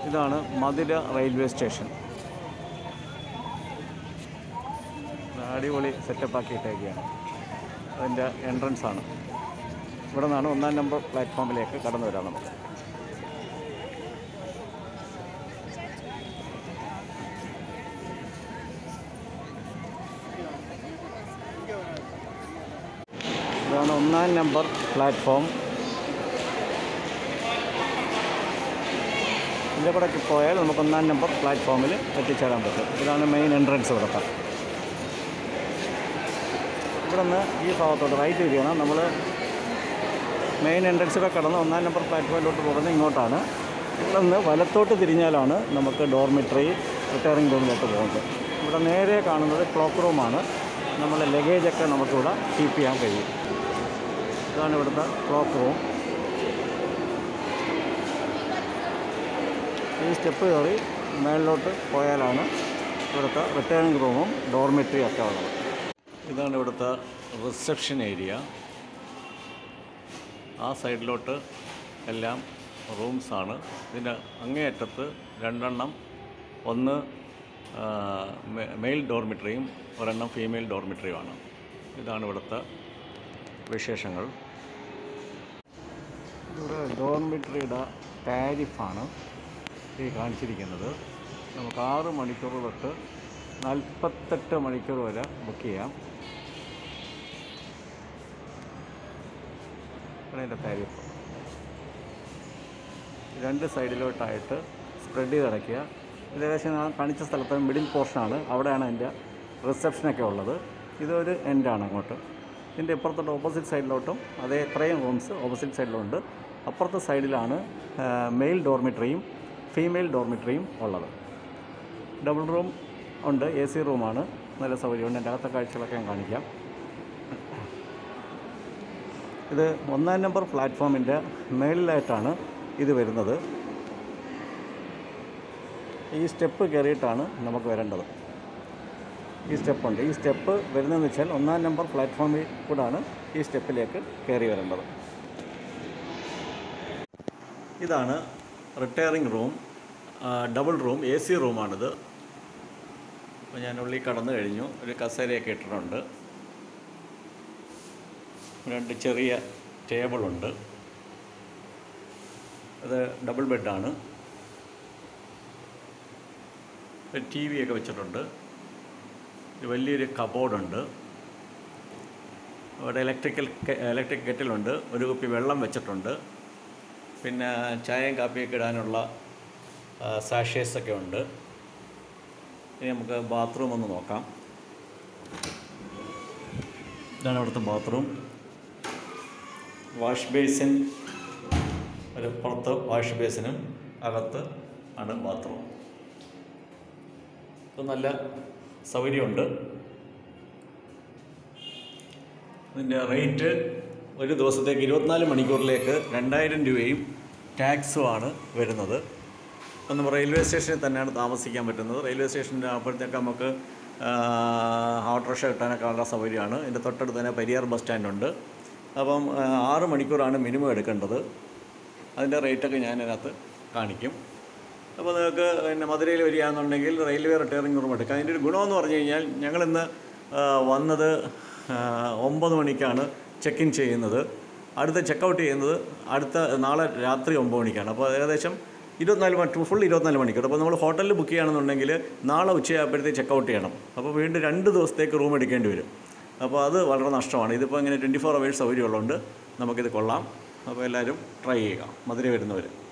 ഇതാണ് Madurai railway station അടിപൊളി setup ആക്കിയിട്ടേക്കാണ് അതിൻ്റെ എൻട്രൻസ് ആണ് ഇവിടെ നിന്നാണ് ഒന്നാം നമ്പർ പ്ലാറ്റ്ഫോമിലേക്ക് കടന്നു വരാം നമുക്ക് ഇതാണ് ഒന്നാം നമ്പർ പ്ലാറ്റ്ഫോം ഇതിൻ്റെ കൂടെ പോയാൽ നമുക്ക് ഒന്നാം നമ്പർ പ്ലാറ്റ്ഫോമിൽ എത്തിച്ചേരാൻ പറ്റും ഇതാണ് മെയിൻ എൻട്രൻസ് ഇവിടുത്തെ ഇവിടെ നിന്ന് ഈ ഭാഗത്തോട്ട് റൈറ്റ് തിരിയണം നമ്മൾ മെയിൻ എൻട്രൻസിലൂടെ കടന്ന് ഒന്നാം നമ്പർ പ്ലാറ്റ്ഫോമിലോട്ട് പോകുന്നത് ഇങ്ങോട്ടാണ് ഇവിടെ നിന്ന് വലത്തോട്ട് തിരിഞ്ഞാലാണ് നമുക്ക് ഡോർമിറ്ററി റിട്ടയറിംഗ് റൂമിലോട്ട് പോകുന്നത് ഇവിടെ നേരെ കാണുന്നത് ക്ലോക്ക് റൂമാണ് നമ്മൾ ലഗേജൊക്കെ നമുക്കിവിടെ കീപ്പ് ചെയ്യാൻ കഴിയും ഇതാണ് ഇവിടുത്തെ ക്ലോക്ക് റൂം ഈ സ്റ്റെപ്പ് കയറി മേളിലോട്ട് പോയാലാണ് ഇവിടുത്തെ റിട്ടേണിംഗ് റൂമും ഡോർമെറ്ററിയും ഒക്കെ ഉള്ളത് ഇതാണ് ഇവിടുത്തെ റിസപ്ഷൻ ഏരിയ ആ സൈഡിലോട്ട് എല്ലാം റൂംസാണ് ഇതിൻ്റെ അങ്ങേയറ്റത്ത് രണ്ടെണ്ണം ഒന്ന് ആ, മെ- മെയിൽ ഡോർമിറ്ററിയും ഒരെണ്ണം ഫീമെയിൽ ഡോർമിറ്ററിയുമാണ് ഇതാണ് ഇവിടുത്തെ വിശേഷങ്ങൾ ഇവിടെ ഡോർമിറ്ററിയുടെ ടാരിഫാണ് ഈ കാണിച്ചിരിക്കുന്നത് നമുക്ക് ആറ് മണിക്കൂർ തൊട്ട് നാൽപ്പത്തെട്ട് മണിക്കൂർ വരെ ബുക്ക് ചെയ്യാം ഇവിടെ അതിൻ്റെ താരിഫ് രണ്ട് സൈഡിലോട്ടായിട്ട് സ്പ്രെഡ് ചെയ്ത് അടയ്ക്കുക ഇത് ഏകദേശം ഞാൻ കാണിച്ച സ്ഥലത്ത് മിഡിൽ പോർഷനാണ് അവിടെയാണ് അതിൻ്റെ റിസപ്ഷനൊക്കെ ഉള്ളത് ഇതൊരു എൻഡാണ് അങ്ങോട്ട് ഇതിൻ്റെ ഇപ്പുറത്തോട്ട് ഓപ്പോസിറ്റ് സൈഡിലോട്ടും അതേ ഇത്രയും റൂംസ് ഓപ്പോസിറ്റ് സൈഡിലുണ്ട് അപ്പുറത്തെ സൈഡിലാണ് മെയിൽ ഡോർമിറ്ററിയും ഫീമെയിൽ ഡോർമിറ്ററിയും ഉള്ളത് ഡബിൾ റൂം ഉണ്ട് എ സി റൂമാണ് നല്ല സൗകര്യമുണ്ട് എൻ്റെ അകത്തെ കാഴ്ചകളൊക്കെ ഞാൻ കാണിക്കാം ഇത് ഒന്നാം നമ്പർ പ്ലാറ്റ്ഫോമിൻ്റെ മേളിലായിട്ടാണ് ഇത് വരുന്നത് ഈ സ്റ്റെപ്പ് കയറിയിട്ടാണ് നമുക്ക് വരേണ്ടത് ഈ സ്റ്റെപ്പുണ്ട് ഈ സ്റ്റെപ്പ് വരുന്നതെന്ന് വെച്ചാൽ ഒന്നാം നമ്പർ പ്ലാറ്റ്ഫോമിൽ കൂടാണ് ഈ സ്റ്റെപ്പിലേക്ക് കയറി വരേണ്ടത് ഇതാണ് retiring room double room A C റൂമാണിത് അപ്പോൾ ഞാൻ ഉള്ളിൽ കടന്നു കഴിഞ്ഞു ഒരു കസേരയൊക്കെ ഇട്ടിട്ടുണ്ട് രണ്ട് ചെറിയ ടേബിളുണ്ട് അത് ഡബിൾ ബെഡാണ് ഒരു ടി വി ഒക്കെ വെച്ചിട്ടുണ്ട് ഒരു വലിയൊരു കബോർഡുണ്ട് അവിടെ ഇലക്ട്രിക്കൽ ഇലക്ട്രിക് കെറ്റിലുണ്ട് ഒരു കുപ്പി വെള്ളം വെച്ചിട്ടുണ്ട് പിന്നെ ചായയും കാപ്പിയൊക്കെ ഇടാനുള്ള സാഷേഴ്സ് ഒക്കെ ഉണ്ട് ഇനി നമുക്ക് ബാത്റൂം ഒന്ന് നോക്കാം ഇതാണ് അവിടുത്തെ ബാത്റൂം വാഷ് ബേസിൻ ഒരു പുറത്ത് വാഷ് ബേസിനും അകത്ത് ആണ് ബാത്റൂം ഇത് നല്ല സൗകര്യമുണ്ട് ഇതിൻ്റെ റേറ്റ് ഒരു ദിവസത്തേക്ക് ഇരുപത്തിനാല് മണിക്കൂറിലേക്ക് രണ്ടായിരം രൂപയും ടാക്സുമാണ് വരുന്നത് അപ്പം നമ്മൾ റെയിൽവേ സ്റ്റേഷനിൽ തന്നെയാണ് താമസിക്കാൻ പറ്റുന്നത് റെയിൽവേ സ്റ്റേഷൻ്റെ അപ്പോഴത്തേക്ക് നമുക്ക് ഓട്ടോറിക്ഷ കിട്ടാനൊക്കെ വളരെ സൗകര്യമാണ് ഇതിൻ്റെ തൊട്ടടുത്ത് തന്നെ പരിയാർ ബസ് സ്റ്റാൻഡുണ്ട് അപ്പം ആ, ആറ് മണിക്കൂറാണ് മിനിമം എടുക്കേണ്ടത് അതിൻ്റെ റേറ്റൊക്കെ ഞാൻ അതിനകത്ത് കാണിക്കും അപ്പോൾ നിങ്ങൾക്ക് പിന്നെ മധുരയിൽ വരികയാണെന്നുണ്ടെങ്കിൽ റെയിൽവേ റിട്ടയറിംഗ് റൂം എടുക്കാം അതിൻ്റെ ഒരു ഗുണമെന്ന് പറഞ്ഞു കഴിഞ്ഞാൽ ഞങ്ങളിന്ന് ആ, വന്നത് ആ, ഒമ്പത് മണിക്കാണ് ചെക്ക് ഇൻ ചെയ്യുന്നത് അടുത്ത ചെക്കൗട്ട് ചെയ്യുന്നത് അടുത്ത നാളെ രാത്രി ഒമ്പത് മണിക്കാണ് അപ്പോൾ ഏകദേശം ഇരുപത്തിനാല് മണി ഫുൾ ഇരുപത്തിനാല് മണിക്കൂർ അപ്പോൾ നമ്മൾ ഹോട്ടലിൽ ബുക്ക് ചെയ്യുകയാണെന്നുണ്ടെങ്കിൽ നാളെ ഉച്ചയാകുമ്പോഴത്തേക്ക് ചെക്കൗട്ട് ചെയ്യണം അപ്പോൾ വീണ്ടും രണ്ട് ദിവസത്തേക്ക് റൂം എടുക്കേണ്ടി വരും അപ്പോൾ അത് വളരെ നഷ്ടമാണ് ഇതിപ്പോൾ ഇങ്ങനെ ട്വൻറ്റി ഫോർ അവേഴ്സ് സൗകര്യമുള്ളതുകൊണ്ട് നമുക്കിത് കൊള്ളാം അപ്പോൾ എല്ലാവരും ട്രൈ ചെയ്യുക മധുര വരുന്നവർ